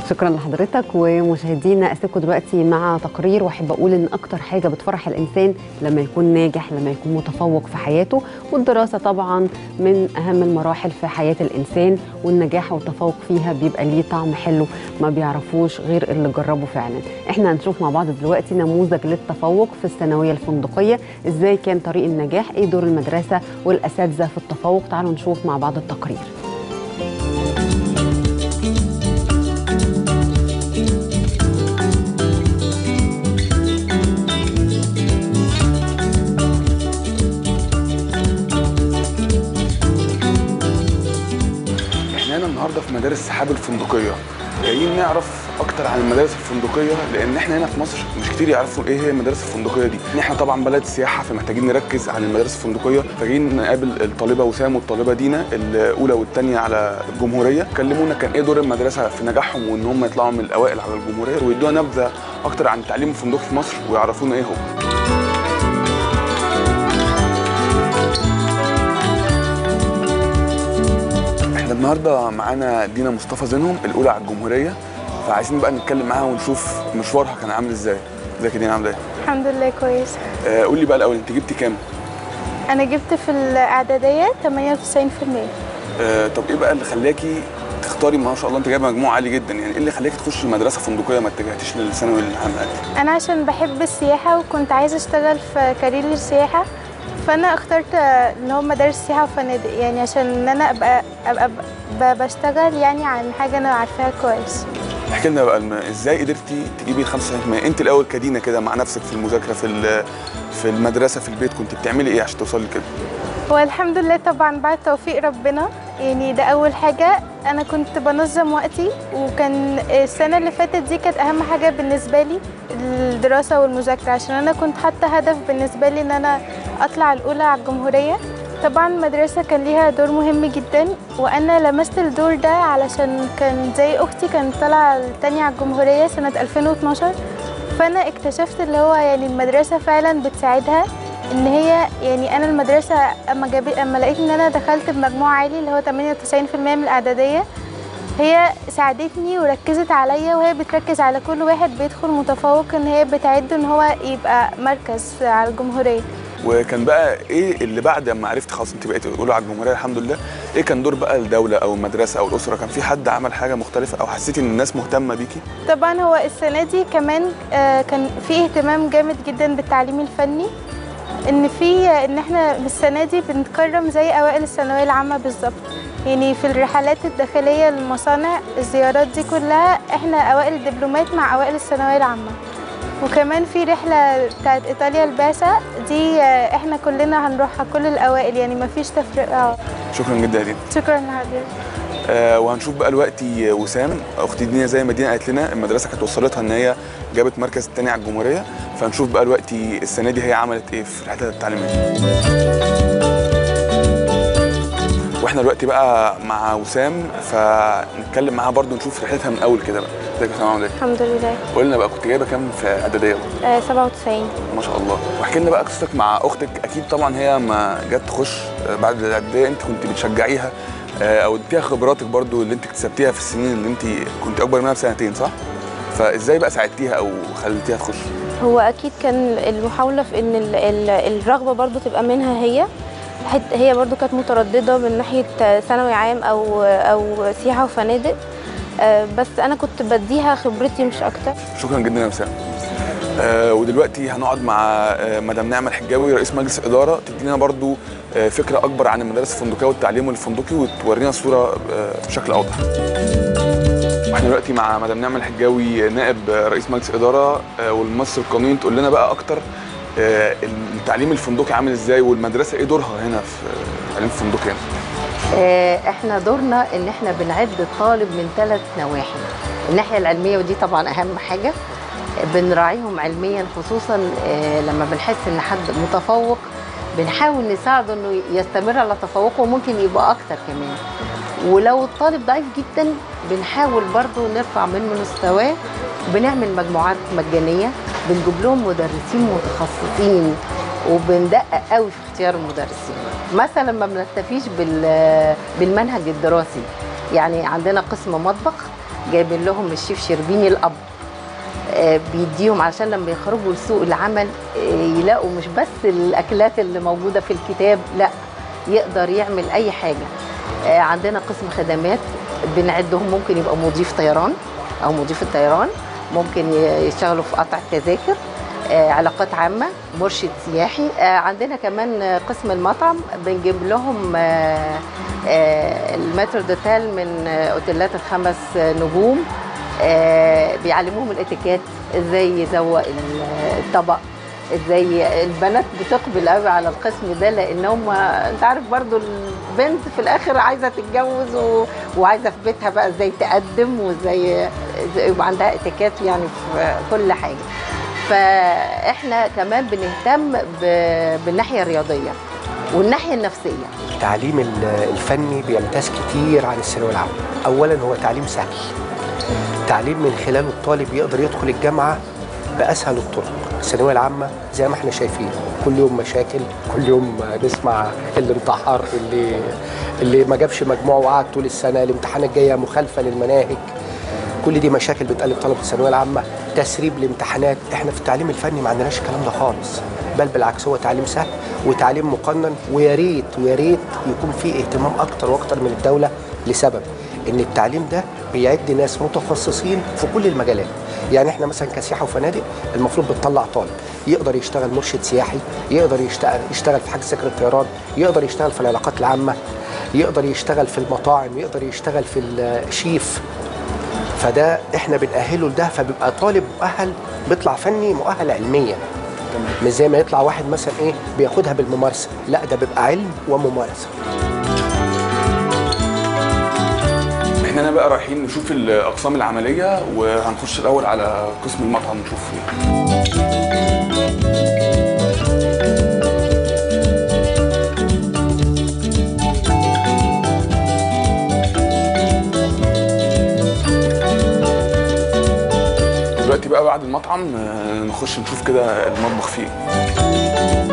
شكرا لحضرتك ومشاهدينا اسيبكم دلوقتي مع تقرير واحب اقول ان اكتر حاجه بتفرح الانسان لما يكون ناجح لما يكون متفوق في حياته والدراسه طبعا من اهم المراحل في حياه الانسان والنجاح والتفوق فيها بيبقى ليه طعم حلو ما بيعرفوش غير اللي جربوا فعلا احنا هنشوف مع بعض دلوقتي نموذج للتفوق في الثانويه الفندقيه ازاي كان طريق النجاح ايه دور المدرسه والاساتذه في التفوق تعالوا نشوف مع بعض التقرير احنا هنا النهارده في مدارس سحاب الفندقيه جايين نعرف اكتر عن المدارس الفندقيه لان احنا هنا في مصر مش كتير يعرفوا ايه هي المدارس الفندقيه دي احنا طبعا بلد سياحه فمحتاجين نركز عن المدارس الفندقيه فجايين نقابل الطالبه وسام والطالبه دينا الاولى والثانيه على الجمهوريه كلمونا كان ايه دور المدرسه في نجاحهم وان هم يطلعوا من الاوائل على الجمهوريه ويدونا نبذه اكتر عن التعليم الفندقي في مصر ويعرفونا ايه هو احنا النهارده معانا دينا مصطفى زينهم الاولى على الجمهوريه فعايزين بقى نتكلم معاها ونشوف مشوارها كان عامل ازاي ازيك يا دينا عامله ايه الحمد لله كويس آه قولي بقى الاول انت جبتي كام انا جبت في الاعداديه 98% آه طب ايه بقى اللي خلاكي تختاري ما شاء الله انت جايبه مجموع عالي جدا يعني ايه اللي خلاكي تخشي مدرسه فندقيه ما اتجهتيش للثانوي العام عادي انا عشان بحب السياحه وكنت عايزه اشتغل في كارير السياحه فانا اخترت اللي هو مدارس سياحه وفنادق يعني عشان ان انا ابقى ابقى ب- بشتغل يعني عن حاجه انا عارفاها كويس احكي لنا بقى الم- ازاي قدرتي تجيبي ال 95% انت الاول كدينا كده مع نفسك في المذاكره في ال- في المدرسه في البيت كنت بتعملي ايه عشان توصلي لكده هو الحمد لله طبعا بعد توفيق ربنا يعني ده اول حاجه انا كنت بنظم وقتي وكان السنه اللي فاتت دي كانت اهم حاجه بالنسبه لي الدراسه والمذاكره عشان انا كنت حاطه هدف بالنسبه لي ان انا اطلع الاولى على الجمهوريه طبعا المدرسه كان ليها دور مهم جدا وانا لمست الدور ده علشان كان زي اختي كانت طالعه التانية على الجمهوريه سنه 2012 فانا اكتشفت اللي هو يعني المدرسه فعلا بتساعدها ان هي يعني انا المدرسه اما جاب اما لقيت ان انا دخلت بمجموع عالي اللي هو 98% من الاعداديه هي ساعدتني وركزت عليا وهي بتركز على كل واحد بيدخل متفوق ان هي بتعده ان هو يبقى مركز على الجمهوريه وكان بقى ايه اللي بعد ما عرفت خلاص انت بقيتي الاولى على الجمهوريه الحمد لله ايه كان دور بقى الدوله او المدرسه او الاسره كان في حد عمل حاجه مختلفه او حسيتي ان الناس مهتمه بيكي طبعا هو السنه دي كمان آه، كان في اهتمام جامد جدا بالتعليم الفني ان في ان احنا السنه دي بنتكرم زي اوائل الثانويه العامه بالظبط يعني في الرحلات الداخليه للمصانع الزيارات دي كلها احنا اوائل الدبلومات مع اوائل الثانويه العامه وكمان في رحله بتاعت ايطاليا الباسا دي آه، احنا كلنا هنروحها كل الاوائل يعني مفيش تفرقه شكرا جدا يا دينا شكرا لحضرتك آه وهنشوف بقى دلوقتي وسام اختي دينا زي ما دينا قالت لنا المدرسه كانت وصلتها ان هي جابت مركز الثاني على الجمهوريه فهنشوف بقى دلوقتي السنه دي هي عملت ايه في رحلتها التعليميه واحنا دلوقتي بقى مع وسام فنتكلم معاها برضو نشوف رحلتها من اول كده بقى ازيك يا وسام عامله ايه الحمد لله قولنا بقى كنت جايبه كام في اعداديه آه 97 ما شاء الله واحكي لنا بقى قصتك مع اختك اكيد طبعا هي ما جت تخش بعد الاعداديه انت كنت بتشجعيها آه، او اديتيها خبراتك برضو اللي انت اكتسبتيها في السنين اللي انت كنت اكبر منها بسنتين صح فازاي بقى ساعدتيها او خليتيها تخش هو اكيد كان المحاوله في ان ال- ال- الرغبه برضو تبقى منها هي حت هي برضو كانت متردده من ناحيه ثانوي عام او او سياحه وفنادق آه، بس انا كنت بديها خبرتي مش اكتر شكرا جدا يا وسام آه ودلوقتي هنقعد مع آه مدام نعمه الحجاوي رئيس مجلس اداره تدينا برضو آه فكره اكبر عن المدارس الفندقيه والتعليم الفندقي وتورينا الصوره آه بشكل اوضح واحنا دلوقتي مع مدام نعمه الحجاوي نائب آه، رئيس مجلس اداره آه والممثل القانوني تقول لنا بقى اكتر آه التعليم الفندقي عامل ازاي والمدرسه ايه دورها هنا في آه، التعليم الفندقي هنا آه، احنا دورنا ان احنا بنعد الطالب من ثلاث نواحي الناحيه العلميه ودي طبعا اهم حاجه بنراعيهم علميا خصوصا آه، لما بنحس ان حد متفوق بنحاول نساعده انه يستمر على تفوقه وممكن يبقى اكتر كمان ولو الطالب ضعيف جدا بنحاول برضو نرفع من مستواه بنعمل مجموعات مجانيه بنجيب لهم مدرسين متخصصين وبندقق قوي في اختيار المدرسين مثلا ما بنكتفيش بال- بالمنهج الدراسي يعني عندنا قسم مطبخ جايبين لهم الشيف شربيني الاب آه، بيديهم علشان لما يخرجوا لسوق العمل آه، يلاقوا مش بس الاكلات اللي موجوده في الكتاب لا يقدر يعمل اي حاجه آه، عندنا قسم خدمات بنعدهم ممكن يبقى مضيف طيران او مضيف الطيران ممكن ي- يشتغلوا في قطع التذاكر آه، علاقات عامة مرشد سياحي آه، عندنا كمان آه، قسم المطعم بنجيب لهم آه، آه، المتر دوتيل من آه، اوتيلات الخمس آه، نجوم آه، بيعلموهم الاتيكيت ازاي يزوق ال- الطبق ازاي البنات بتقبل قوي على القسم ده لان هم انت عارف برضو البنت في الاخر عايزه تتجوز و... وعايزه في بيتها بقى ازاي تقدم وازاي إزاي يبقى عندها اتيكيت يعني في كل حاجه فاحنا كمان بنهتم ب... بالناحيه الرياضيه والناحيه النفسيه التعليم ال- الفني بيمتاز كتير عن الثانويه العامه اولا هو تعليم سهل تعليم من خلاله الطالب يقدر يدخل الجامعه باسهل الطرق الثانويه العامه زي ما احنا شايفين كل يوم مشاكل كل يوم نسمع اللي انتحر اللي اللي ما جابش مجموع وقعد طول السنه الامتحانات جايه مخالفه للمناهج كل دي مشاكل بتقلب طلبه الثانويه العامه تسريب الامتحانات احنا في التعليم الفني ما عندناش الكلام ده خالص بل بالعكس هو تعليم سهل وتعليم مقنن ويا ريت ويا ريت يكون فيه اهتمام اكتر واكتر من الدوله لسبب ان التعليم ده بيعد ناس متخصصين في كل المجالات يعني احنا مثلا كسياحه وفنادق المفروض بتطلع طالب يقدر يشتغل مرشد سياحي يقدر يشتغل يشتغل في حجز سكر الطيران يقدر يشتغل في العلاقات العامه يقدر يشتغل في المطاعم يقدر يشتغل في الشيف فده احنا بنأهله لده فبيبقى طالب مؤهل بيطلع فني مؤهل علميا مش زي ما يطلع واحد مثلا ايه بياخدها بالممارسه لا ده بيبقى علم وممارسه احنا هنا بقى رايحين نشوف الاقسام العمليه وهنخش الاول على قسم المطعم نشوف فيه دلوقتي بقى بعد المطعم آه، نخش نشوف كده المطبخ فيه إيه.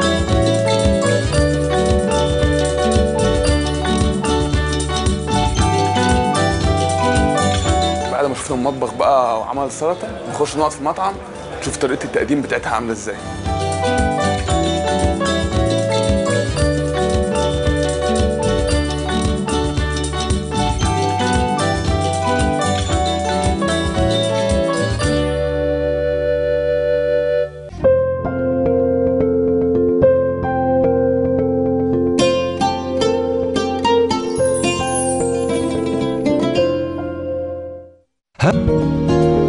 بعد ما شفنا المطبخ بقى وعمل السلطه نخش نقعد في المطعم نشوف طريقه التقديم بتاعتها عامله ازاي ها